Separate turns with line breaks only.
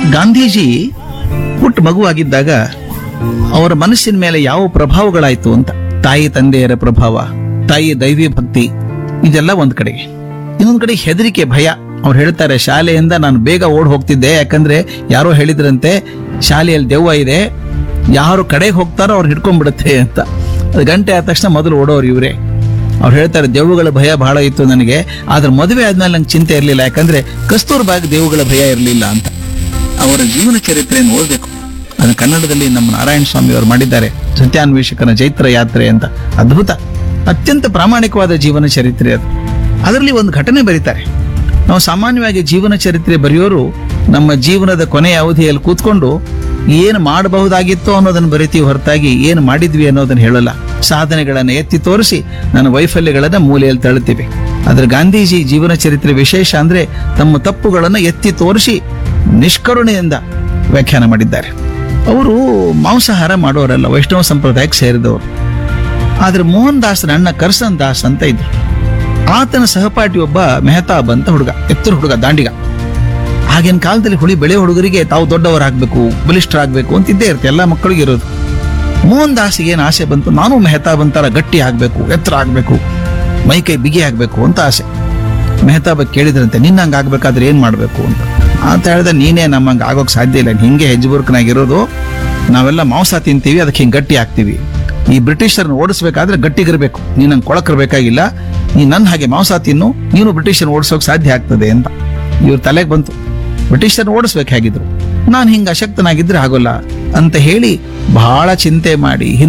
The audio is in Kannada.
ಗಾಂಧೀಜಿ ಪುಟ್ಟ ಮಗುವಾಗಿದ್ದಾಗ ಅವರ ಮನಸ್ಸಿನ ಮೇಲೆ ಯಾವ ಪ್ರಭಾವಗಳಾಯ್ತು ಅಂತ ತಾಯಿ ತಂದೆಯರ ಪ್ರಭಾವ ತಾಯಿ ದೈವಿ ಭಕ್ತಿ ಇದೆಲ್ಲ ಒಂದ್ ಕಡೆಗೆ ಇನ್ನೊಂದ್ ಕಡೆ ಹೆದರಿಕೆ ಭಯ ಅವ್ರು ಹೇಳ್ತಾರೆ ಶಾಲೆಯಿಂದ ನಾನು ಬೇಗ ಓಡ್ ಹೋಗ್ತಿದ್ದೆ ಯಾಕಂದ್ರೆ ಯಾರೋ ಹೇಳಿದ್ರಂತೆ ಶಾಲೆಯಲ್ಲಿ ದೆವ್ವ ಇದೆ ಯಾರು ಕಡೆಗೆ ಹೋಗ್ತಾರೋ ಅವ್ರು ಹಿಡ್ಕೊಂಡ್ಬಿಡುತ್ತೆ ಅಂತ ಅದು ಗಂಟೆ ಆದ ತಕ್ಷಣ ಮೊದಲು ಓಡೋರು ಇವರೇ ಅವ್ರು ಹೇಳ್ತಾರೆ ದೆವ್ವಗಳ ಭಯ ಬಹಳ ಇತ್ತು ನನಗೆ ಆದ್ರೆ ಮದುವೆ ಆದ್ಮೇಲೆ ನಂಗೆ ಚಿಂತೆ ಇರಲಿಲ್ಲ ಯಾಕಂದ್ರೆ ಕಸ್ತೂರ್ಬಾಗ್ ದೆವ್ವಗಳ ಭಯ ಇರಲಿಲ್ಲ ಅಂತ ಅವರ ಜೀವನ ಚರಿತ್ರೆಯನ್ನು ಓದಬೇಕು ಅದನ್ನು ಕನ್ನಡದಲ್ಲಿ ನಮ್ಮ ನಾರಾಯಣ ಸ್ವಾಮಿ ಅವರು ಮಾಡಿದ್ದಾರೆ ಸತ್ಯಾನ್ವೇಷಕನ ಚೈತ್ರ ಯಾತ್ರೆ ಅಂತ ಅದ್ಭುತ ಅತ್ಯಂತ ಪ್ರಾಮಾಣಿಕವಾದ ಜೀವನ ಚರಿತ್ರೆ ಅದು ಅದರಲ್ಲಿ ಒಂದು ಘಟನೆ ಬರೀತಾರೆ ನಾವು ಸಾಮಾನ್ಯವಾಗಿ ಜೀವನ ಚರಿತ್ರೆ ಬರೆಯೋರು ನಮ್ಮ ಜೀವನದ ಕೊನೆಯ ಅವಧಿಯಲ್ಲಿ ಕೂತ್ಕೊಂಡು ಏನು ಮಾಡಬಹುದಾಗಿತ್ತು ಅನ್ನೋದನ್ನು ಬರಿತೀವಿ ಹೊರತಾಗಿ ಏನು ಮಾಡಿದ್ವಿ ಅನ್ನೋದನ್ನು ಹೇಳಲ್ಲ ಸಾಧನೆಗಳನ್ನು ಎತ್ತಿ ತೋರಿಸಿ ನನ್ನ ವೈಫಲ್ಯಗಳನ್ನ ಮೂಲೆಯಲ್ಲಿ ತಳ್ಳುತ್ತೀವಿ ಆದ್ರೆ ಗಾಂಧೀಜಿ ಜೀವನ ಚರಿತ್ರೆ ವಿಶೇಷ ಅಂದ್ರೆ ತಮ್ಮ ತಪ್ಪುಗಳನ್ನು ಎತ್ತಿ ತೋರಿಸಿ ನಿಷ್ಕರುಣೆಯಿಂದ ವ್ಯಾಖ್ಯಾನ ಮಾಡಿದ್ದಾರೆ ಅವರು ಮಾಂಸಾಹಾರ ಮಾಡೋರಲ್ಲ ವೈಷ್ಣವ ಸಂಪ್ರದಾಯಕ್ಕೆ ಸೇರಿದವರು ಆದ್ರೆ ಮೋಹನ್ ದಾಸರ ಅಣ್ಣ ಕರ್ಸನ್ ದಾಸ್ ಅಂತ ಇದ್ರು ಆತನ ಸಹಪಾಠಿ ಒಬ್ಬ ಮೆಹತಾಬ್ ಅಂತ ಹುಡುಗ ಎತ್ತರ ಹುಡುಗ ದಾಂಡಿಗ ಆಗಿನ ಕಾಲದಲ್ಲಿ ಹುಳಿ ಬೆಳೆ ಹುಡುಗರಿಗೆ ತಾವು ದೊಡ್ಡವರಾಗಬೇಕು ಬಲಿಷ್ಠರಾಗಬೇಕು ಅಂತ ಇದ್ದೇ ಇರುತ್ತೆ ಎಲ್ಲ ಮಕ್ಕಳಿಗೆ ಇರೋದು ಮೋಹನ್ ದಾಸಿಗೆ ಏನು ಆಸೆ ಬಂತು ನಾನು ಮೆಹತಾಬ್ ಅಂತಾರ ಗಟ್ಟಿ ಆಗಬೇಕು ಎತ್ತರ ಆಗಬೇಕು ಮೈಕೈ ಬಿಗಿ ಆಗಬೇಕು ಅಂತ ಆಸೆ ಮೆಹತಾಬ ಕೇಳಿದ್ರಂತೆ ನಿನ್ನಂಗೆ ಆಗ್ಬೇಕಾದ್ರೆ ಏನ್ ಮಾಡಬೇಕು ಅಂತ ಅಂತ ಹೇಳ್ದೆ ನೀನೇ ನಮ್ಮಂಗೆ ಆಗೋಕ್ ಸಾಧ್ಯ ಇಲ್ಲ ಹಿಂಗೆ ಹೆಜ್ಬುರ್ಕ್ನಾಗಿರೋದು ನಾವೆಲ್ಲ ಮಾಂಸ ತಿಂತೀವಿ ಅದಕ್ಕೆ ಹಿಂಗೆ ಗಟ್ಟಿ ಆಗ್ತೀವಿ ಈ ಬ್ರಿಟಿಷರ್ನ ಓಡಿಸ್ಬೇಕಾದ್ರೆ ಗಟ್ಟಿಗಿರ್ಬೇಕು ನೀನಂಗೆ ಕೊಳಕಿರ್ಬೇಕಾಗಿಲ್ಲ ನೀ ನನ್ನ ಹಾಗೆ ಮಾಂಸ ತಿನ್ನು ನೀನು ಬ್ರಿಟಿಷರ್ನ ಓಡಿಸೋಕೆ ಸಾಧ್ಯ ಆಗ್ತದೆ ಅಂತ ಇವ್ರ ತಲೆಗೆ ಬಂತು ಬ್ರಿಟಿಷರ್ನ ಓಡಿಸ್ಬೇಕು ಹೇಗಿದ್ರು ನಾನು ಹಿಂಗೆ ಅಶಕ್ತನಾಗಿದ್ರೆ ಆಗೋಲ್ಲ ಅಂತ ಹೇಳಿ ಬಹಳ ಚಿಂತೆ ಮಾಡಿ